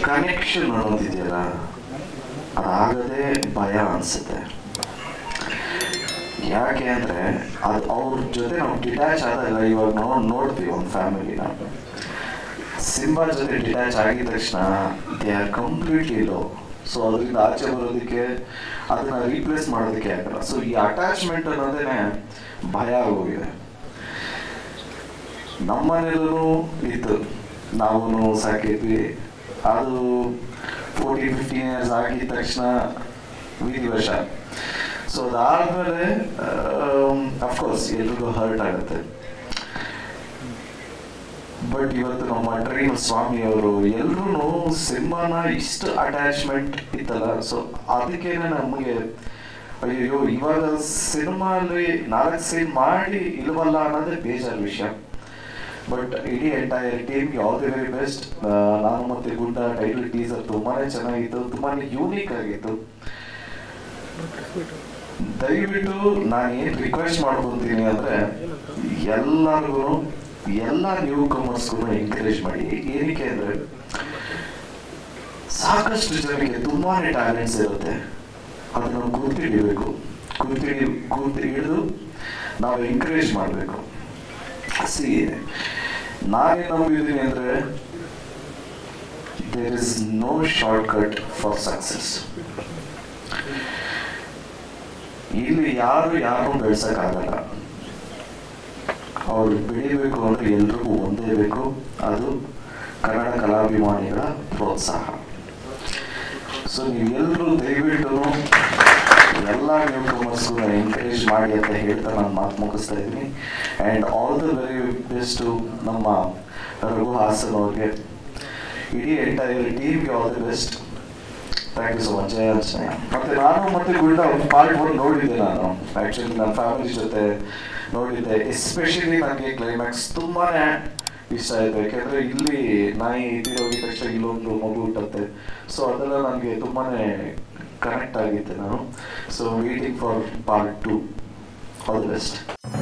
connection ಅನ್ನೋದಿದೆಯಲ್ಲ ಅದಾಗದೇ ಭಯ ಅನಿಸುತ್ತೆ ಯಾಕೆ ಅಂದರೆ ಅದು ಅವ್ರ ಜೊತೆ ನಾವು ಡಿಟ್ಯಾಚ್ ಆದಾಗ ಇವಾಗ ನಾವು ನೋಡ್ತೀವಿ ಒಂದು ಫ್ಯಾಮಿಲಿನ ಸಿಂಬಾ ಜೊತೆ ಡಿಟ್ಯಾಚ್ ಆಗಿದ ತಕ್ಷಣ they are completely low so ಅದರಿಂದ ಆಚೆ ಬರೋದಕ್ಕೆ ಅದನ್ನ ರೀಪ್ಲೇಸ್ ಮಾಡೋದಕ್ಕೆ ಆಗಲ್ಲ ಸೊ ಈ ಅಟ್ಯಾಚ್ಮೆಂಟ್ ಅನ್ನೋದೇನೆ ಭಯ ಆಗೋಗಿದೆ ನಮ್ಮನೇಲೂ ಇತ್ತು ನಾವು ಸಾಕಿದ್ವಿ ಅದು ಫೋರ್ಟೀನ್ ಫಿಫ್ಟೀನ್ ಇಯರ್ಸ್ ಆಗಿದ ತಕ್ಷಣ ವಿಧಿವಶ ಸೊ ಅದಾದ್ಮೇಲೆ ಅಫ್ಕೋರ್ಸ್ ಎಲ್ರಿಗೂ ಹರ್ಟ್ ಆಗುತ್ತೆ ಬಟ್ ಇವತ್ತು ನಮ್ಮ ಡ್ರೀಮ್ ಸ್ವಾಮಿ ಅವರು ಎಲ್ರೂ ಸಿನಿಮಾನ ಇಷ್ಟು ಅಟ್ಯಾಚ್ಮೆಂಟ್ ಇತ್ತಲ್ಲ ಸೊ ಅದಕ್ಕೇನೆ ನಮಗೆ ಅಯ್ಯೋ ಇವಾಗ ಸಿನಿಮಾಲಿ ನಾಲ್ಕು ಸೀನ್ ಮಾಡಿ ಇಲ್ವಲ್ಲ ಅನ್ನೋದೇ ಬೇಜಾರು ವಿಷಯ ಬಟ್ ಇಡೀ ಎಂಟೈರ್ ಟೀಮ್ಗೆ ಆಲ್ ದಿ ವೆರಿ ಬೆಸ್ಟ್ ನಾನು ಮತ್ತೆ ಗುಡ್ಡ ಟೈಟಲ್ ಟೀಸರ್ ತುಂಬಾನೇ ಚೆನ್ನಾಗಿತ್ತು ತುಂಬಾನೇ ಯೂನಿಕ್ ಆಗಿತ್ತು ದಯವಿಟ್ಟು ನಾನು ಏನು ರಿಕ್ವೆಸ್ಟ್ ಮಾಡ್ಕೊತೀನಿ ಅಂದ್ರೆ ಎಲ್ಲರಿಗೂ ಎಲ್ಲ ನ್ಯೂ ಕಮರ್ಸ್ಗೂ ಎಂಕರೇಜ್ ಮಾಡಿ ಏನಕ್ಕೆ ಅಂದ್ರೆ ಸಾಕಷ್ಟು ಜನರಿಗೆ ತುಂಬಾನೇ ಟ್ಯಾಲೆಂಟ್ಸ್ ಇರುತ್ತೆ ಅದನ್ನ ಗುರ್ತಿಡಿಬೇಕು ಗುರ್ತಿಡಿ ಗುರ್ತಿ ಹಿಡಿದು ನಾವು ಎಂಕರೇಜ್ ಮಾಡಬೇಕು ಸಿ ನಾನೇನು ನಂಬಿದ್ದೀನಿ ಅಂದ್ರೆ there is no shortcut for success ಇಲ್ಲಿ ಯಾರು ಯಾರು ಬೆಳ್ಸಕ್ಕಾಗಲ್ಲ ಅವ್ರು ಬೆಳಿಬೇಕು ಅಂದ್ರೆ ಎಲ್ರಿಗೂ ಒಂದೇ ಬೇಕು ಅದು ಕನ್ನಡ ಕಲಾಭಿಮಾನಿಗಳ ಪ್ರೋತ್ಸಾಹ ಸೊ ನೀವು ಎಲ್ಲರೂ ದಯವಿಟ್ಟು ಎಲ್ಲ ನ್ಯೂ ಕಮರ್ಸ್ಗೂ ಎಂಕರೇಜ್ ಮಾಡಿ ಅಂತ ಹೇಳ್ತಾ ನಾನು ಮಾತು ಮುಗಿಸ್ತಾ ಇದ್ದೀನಿ and all the very best ನಮ್ಮ ರಘು ಹಾಸನ್ ಅವ್ರಿಗೆ ಇಡೀ ಎಂಟೈರ್ ಟೀಮ್ಗೆ all the best thank you so much ಜಯ ಆಂಜನೇಯ ಮತ್ತೆ ನಾನು ಮತ್ತೆ ಗುಡ್ಡ ಪಾರ್ಟ್ ಒನ್ ನೋಡಿದ್ದೆ ನಾನು ಆ್ಯಕ್ಚುಲಿ ನನ್ನ ಫ್ಯಾಮಿಲಿ ಜೊತೆ ನೋಡಿದ್ದೆ ಎಸ್ಪೆಷಲಿ ನನಗೆ ಕ್ಲೈಮ್ಯಾಕ್ಸ್ ತುಂಬಾನೇ ಇಷ್ಟ ಆಯಿತು ಯಾಕೆಂದರೆ ಇಲ್ಲಿ ನಾಯಿ ಇದ್ದಿರೋಗಿದ ತಕ್ಷಣ ಇಲ್ಲೊಂದು ಮಗು ಹುಟ್ಟುತ್ತೆ ಸೊ ಅದೆಲ್ಲ ನನಗೆ ತುಂಬಾನೇ ಕನೆಕ್ಟ್ ಆಗಿದ್ದೆ ನಾನು so waiting for part two all the best